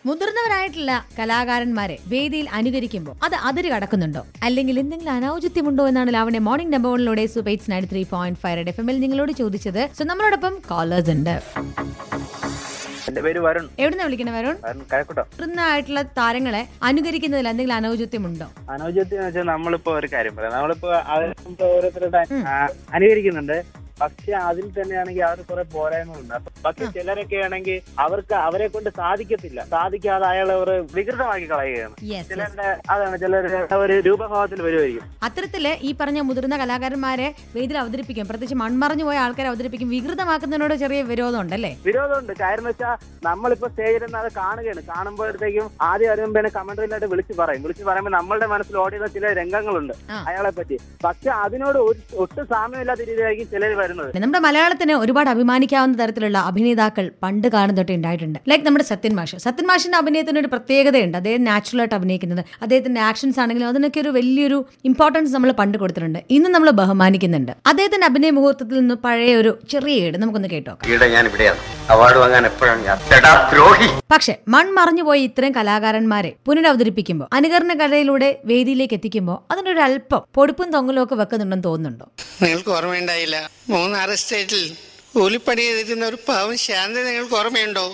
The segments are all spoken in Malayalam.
മുതിർന്നവരായിട്ടുള്ള കലാകാരന്മാരെ വേദിയിൽ അനുകരിക്കുമ്പോൾ അത് അതിര് കടക്കുന്നുണ്ടോ അല്ലെങ്കിൽ എന്തെങ്കിലും അനൗചിത്യമുണ്ടോ എന്നാണ് ലാവണ്യ മോർണിംഗ് നമ്പർ വണ്ണിലൂടെ സുപേറ്റ്സ് ninety three point five F എമ്മിൽ നിങ്ങളോട് ചോദിച്ചത് സോ നമ്മളോടൊപ്പം കോളേഴ്സ് ഉണ്ട് എന്റെ പേര് വരുൺ എവിടുന്ന വിളിക്കണ വരുൺ വരുൺ കഴക്കൂട്ടം മുതിർന്നതായിട്ടുള്ള താരങ്ങളെ അനുകരിക്കുന്നതിൽ എന്തെങ്കിലും അനൗചിത്യമുണ്ടോ അനൗചിത്യം എന്ന് വെച്ചാൽ നമ്മളിപ്പോ ഒരു കാര്യം പറയാം നമ്മളിപ്പോ അവരിപ്പോ ഓരോരുത്തരുടെ ആ, അനുകരിക്കുന്നുണ്ട് പക്ഷെ അതിൽ തന്നെയാണെങ്കിൽ അവർ കുറെ പോരായ്മകളുണ്ട് അപ്പൊ പക്ഷെ ചിലരൊക്കെ ആണെങ്കിൽ അവർക്ക് അവരെ കൊണ്ട് സാധിക്കത്തില്ല സാധിക്കാതെ അയാളെ ഒരു വികൃതമാക്കി കളയുകയാണ് യെസ് ചിലരുടെ അതാണ് ചിലരുടെ ഒരു രൂപഭാവത്തിൽ വരുമായിരിക്കും അത്തരത്തില് ഈ പറഞ്ഞ മുതിർന്ന കലാകാരന്മാരെ വേദിയിൽ അവതരിപ്പിക്കും പ്രത്യേകിച്ച് മൺമറഞ്ഞു പോയ ആൾക്കാരെ അവതരിപ്പിക്കും വികൃതമാക്കുന്നതിനോട് ചെറിയ വിരോധം ഉണ്ടല്ലേ വിരോധമുണ്ട് കാര്യം വെച്ചാൽ നമ്മളിപ്പോ സ്റ്റേജിൽ നിന്ന് അത് കാണുകയാണ് കാണുമ്പോഴത്തേക്കും ആദ്യം അറിയുമ്പോൾ കമന്ററിയിലായിട്ട് വിളിച്ച് പറയും വിളിച്ച് പറയുമ്പോൾ നമ്മളുടെ മനസ്സിൽ ഓടിയുന്ന ചില രംഗങ്ങളുണ്ട് ആ. അയാളെ പറ്റി പക്ഷെ അതിനോട് ഒരു ഒട്ടും സാമ്യമില്ലാത്ത രീതിയിലായിരിക്കും ചിലർ വരുന്നത് നമ്മുടെ മലയാളത്തിന് ഒരുപാട് അഭിമാനിക്കാവുന്ന തരത്തിലുള്ള അഭിനേതാക്കൾ പണ്ട് കാലം തൊട്ട് ഉണ്ടായിട്ടുണ്ട് ലൈക്ക് നമ്മുടെ സത്യൻ മാഷ് സത്യൻ മാഷിന്റെ അഭിനയത്തിന് ഒരു പ്രത്യേകതയുണ്ട് അദ്ദേഹം നാച്ചുറൽ ആയിട്ട് അഭിനയിക്കുന്നത് അദ്ദേഹത്തിന്റെ ആക്ഷൻസ് ആണെങ്കിലും അതിനൊക്കെ ഒരു വലിയൊരു ഇമ്പോർട്ടൻസ് നമ്മൾ പണ്ട് കൊടുത്തിട്ടുണ്ട് ഇന്ന് നമ്മൾ ബഹുമാനിക്കുന്നുണ്ട് അദ്ദേഹത്തിന്റെ അഭിനയ മുഹൂർത്തത്തിൽ നിന്ന് പഴയ ഒരു ചെറിയ ഏട് നമുക്കൊന്ന് കേട്ടോ ഈയിടെ ഞാൻ ഇവിടെയാണ് അവാർഡ് വാങ്ങാൻ എപ്പോഴാണ് ഞാൻ ചേട്ടാ ദ്രോഹി പക്ഷെ മൺമറഞ്ഞുപോയ ഇത്തരം കലാകാരന്മാരെ പുനരവതരിപ്പിക്കുമ്പോൾ അനുകരണ കലയിലൂടെ വേദിയിലേക്ക് എത്തിക്കുമ്പോൾ അതിനൊരു അല്പം പൊടിപ്പും തൊങ്ങലും ഒക്കെ വെക്കുന്നുണ്ടെന്ന് തോന്നുന്നുണ്ടോ നിങ്ങൾക്ക് ഓർമ്മയുണ്ടായില്ല മൂന്നാറ് സ്റ്റേറ്റിൽ കൂലിപ്പണി ചെയ്തിരുന്ന ഒരു പാവം ശാന്തി നിങ്ങൾക്ക് ഓർമ്മയുണ്ടോ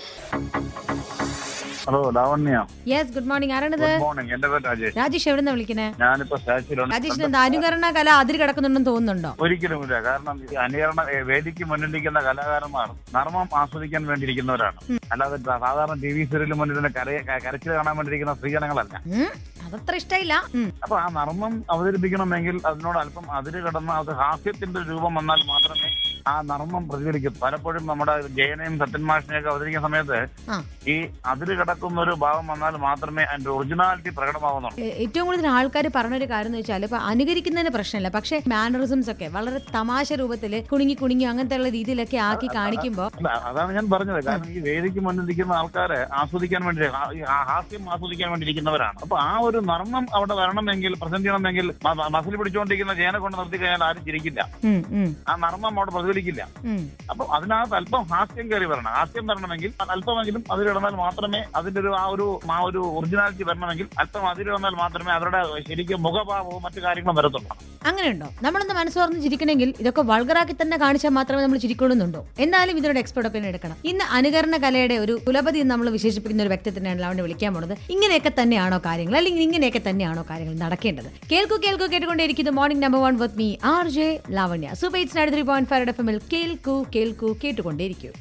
hello Lavanya yes good morning ആരാണിത് ഗുഡ് മോർണിംഗ് എന്റെ പേര് രാജേഷ് രാജേഷ് എവിടുന്ന വിളിക്കണേ ഞാനിപ്പോ സ്റ്റാച്യൂലാണ് രാജേഷിന് എന്താ അനുകരണ കല അതിര് കിടക്കുന്നുണ്ടെന്ന് തോന്നുന്നുണ്ടോ ഒരിക്കലുമില്ല കാരണം ഈ അനുകരണ ഏ, വേദിക്ക് മുന്നിലിരിക്കുന്ന കലാകാരന്മാർ നർമ്മം ആസ്വദിക്കാൻ വേണ്ടിയിരിക്കുന്നവരാണ് അല്ലാതെ സാധാരണ ടി വി സീരിയലിൽ മുന്നിൽ കര കരച്ചിൽ കാണാൻ വേണ്ടിയിരിക്കുന്ന സ്ത്രീജനങ്ങളല്ല ഉം, അതത്ര ഇഷ്ടമില്ല ഉം. അപ്പൊ ആ നർമ്മം അവതരിപ്പിക്കണമെങ്കിൽ അതിനോട് അല്പം അതിര് കടന്ന് അത് ഹാസ്യത്തിന്റെ രൂപം വന്നാൽ മാത്രമേ ആ നർമ്മം പ്രതിഫലിക്കും പലപ്പോഴും നമ്മുടെ ജയനെയും സത്യന്മാഷിനെയൊക്കെ അവതരിക്കുന്ന സമയത്ത് ആ. ഈ അതിര് കിടക്കുന്ന ഒരു ഭാവം വന്നാൽ മാത്രമേ അതിന്റെ ഒറിജിനാലിറ്റി പ്രകടമാകുന്നുള്ളൂ ഏ- ഏറ്റവും കൂടുതൽ ആൾക്കാർ പറഞ്ഞൊരു കാര്യം എന്ന് വെച്ചാൽ ഇപ്പൊ അനുകരിക്കുന്നതിന് പ്രശ്നമില്ല പക്ഷെ മാനറിസംസ് ഒക്കെ വളരെ തമാശ രൂപത്തിൽ കുണുങ്ങി കുണുങ്ങി അങ്ങനത്തെ ഉള്ള രീതിയിലൊക്കെ ആക്കി കാണിക്കുമ്പോൾ അല്ല അതാണ് ഞാൻ പറഞ്ഞത് കാരണം ഈ വേദിക്ക് മുന്നിൽ നിൽക്കുന്ന ആൾക്കാരെ ആസ്വദിക്കാൻ വേണ്ടി ആ- ഈ ആ ഹാസ്യം ആസ്വദിക്കാൻ വേണ്ടി ഇരിക്കുന്നവരാണ് അപ്പൊ ആ ഒരു നർമ്മം അവിടെ വരണമെങ്കിൽ പ്രസന്റ് ചെയ്യണമെങ്കിൽ മ- മ- മസിൽ പിടിച്ചുകൊണ്ടിരിക്കുന്ന ജേനെ കൊണ്ട് നിർത്തി കഴിഞ്ഞാൽ ആരും ചിരിക്കില്ല ഉം, ഉം, ആ നർമ്മം അവിടെ പ്രതിഫലിക്കില്ല ഉം. അപ്പൊ അതിനകത്ത് അല്പം ഹാസ്യം കയറി വരണം ഹാസ്യം വരണമെങ്കിൽ അത് അല്പമെങ്കിലും അതിൽ കിടന്നാൽ മാത്രമേ അതിന്റെ ഒരു ആ ഒരു ആ ഒരു ഒറിജിനാലിറ്റി വരണമെങ്കിൽ അല്പം അതിൽ വന്നാൽ മാത്രമേ അവരുടെ ശരിക്കും മുഖഭാവവും മറ്റു കാര്യങ്ങളും വരത്തുള്ളൂ അങ്ങനെയുണ്ടോ നമ്മളൊന്ന് മനസ്സോർന്ന് ചിരിക്കണമെങ്കിൽ ഇതൊക്കെ വൾഗറാക്കി തന്നെ കാണിച്ചാൽ മാത്രമേ നമ്മൾ ചിരിക്കൊള്ളുന്നുണ്ടോ എന്നാലും ഇതിനോട് എക്സ്പെർട്ട് ഒപ്പീനിയൻ എടുക്കണം ഇന്ന് അനുകരണ കലയുടെ ഒരു കുലപതി എന്ന് നമ്മൾ വിശേഷിപ്പിക്കുന്ന ഒരു വ്യക്തിത്വത്തിനാണ് അവനെ വിളിക്കാൻ പോണത് ഇങ്ങനെയൊക്കെ തന്നെയാണോ കാര്യങ്ങൾ അല്ലെങ്കിൽ ഇങ്ങനെയൊക്കെ തന്നെയാണോ കാര്യങ്ങൾ നടക്കേണ്ടത് കേൾക്കൂ കേൾക്കൂ കേട്ടുകൊണ്ടേയിരിക്കുന്നു morning number one with me R J Lavanya super three point five F എമ്മിൽ കേൾക്കൂ കേൾക്കൂ കേട്ടുകൊണ്ടേയിരിക്കൂ